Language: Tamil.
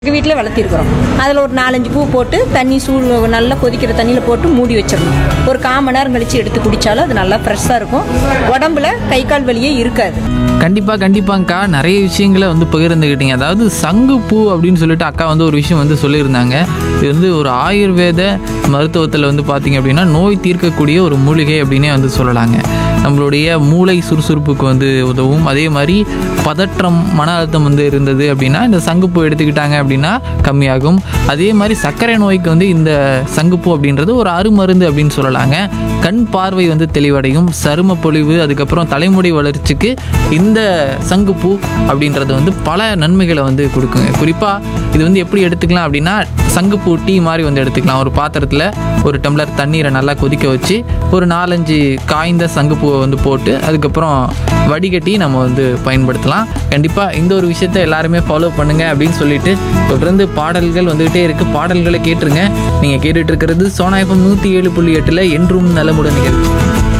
எங்கள் வீட்டில் வளர்த்திருக்கிறோம் அதில் ஒரு நாலஞ்சு பூ போட்டு தண்ணி சூடு நல்லா கொதிக்கிற தண்ணியில் போட்டு மூடி வச்சிடணும் ஒரு கால் மணி நேரம் கழித்து எடுத்து குடித்தாலும் அது நல்லா ஃப்ரெஷ்ஷாக இருக்கும் உடம்புல கை கால் வலியே இருக்காது கண்டிப்பாக கண்டிப்பாங்க்கா நிறைய விஷயங்களை வந்து பகிர்ந்துக்கிட்டீங்க அதாவது சங்குப்பூ அப்படின்னு சொல்லிட்டு அக்கா வந்து ஒரு விஷயம் வந்து சொல்லியிருந்தாங்க இது வந்து ஒரு ஆயுர்வேத மருத்துவத்தில் வந்து பார்த்தீங்க அப்படின்னா நோய் தீர்க்கக்கூடிய ஒரு மூலிகை அப்படின்னே வந்து சொல்லலாங்க நம்மளுடைய மூளை சுறுசுறுப்புக்கு வந்து உதவும் அதே மாதிரி பதற்றம் மன அழுத்தம் வந்து இருந்தது அப்படின்னா இந்த சங்குப்பூ எடுத்துக்கிட்டாங்க அப்படின்னா கம்மியாகும் அதே மாதிரி சர்க்கரை நோய்க்கு வந்து இந்த சங்குப்பூ அப்படின்றது ஒரு அருமருந்து அப்படின்னு சொல்லலாங்க கண் பார்வை வந்து தெளிவடையும் சரும பொலிவு அதுக்கப்புறம் தலைமுடி வளர்ச்சிக்கு இந்த சங்குப்பூ அப்படின்றது வந்து பல நன்மைகளை வந்து கொடுக்குங்க குறிப்பாக இது வந்து எப்படி எடுத்துக்கலாம் அப்படின்னா சங்குப்பூ டீ மாதிரி வந்து எடுத்துக்கலாம் ஒரு பாத்திரத்தில் ஒரு டம்ளர் தண்ணீரை நல்லா கொதிக்க வச்சு ஒரு நாலஞ்சு காய்ந்த சங்குப்பூவை வந்து போட்டு அதுக்கப்புறம் வடிகட்டி நம்ம வந்து பயன்படுத்தலாம் கண்டிப்பாக இந்த ஒரு விஷயத்த எல்லாருமே ஃபாலோ பண்ணுங்க அப்படின்னு சொல்லிட்டு தொடர்ந்து பாடல்கள் வந்துகிட்டே இருக்கு பாடல்களை கேட்டுருங்க நீங்கள் கேட்டுட்டு இருக்கிறது சோனா எஃப்எம் நூற்றி ஏழு புள்ளி எட்டில் என்றும் நலமுடன் நிகழ்ச்சி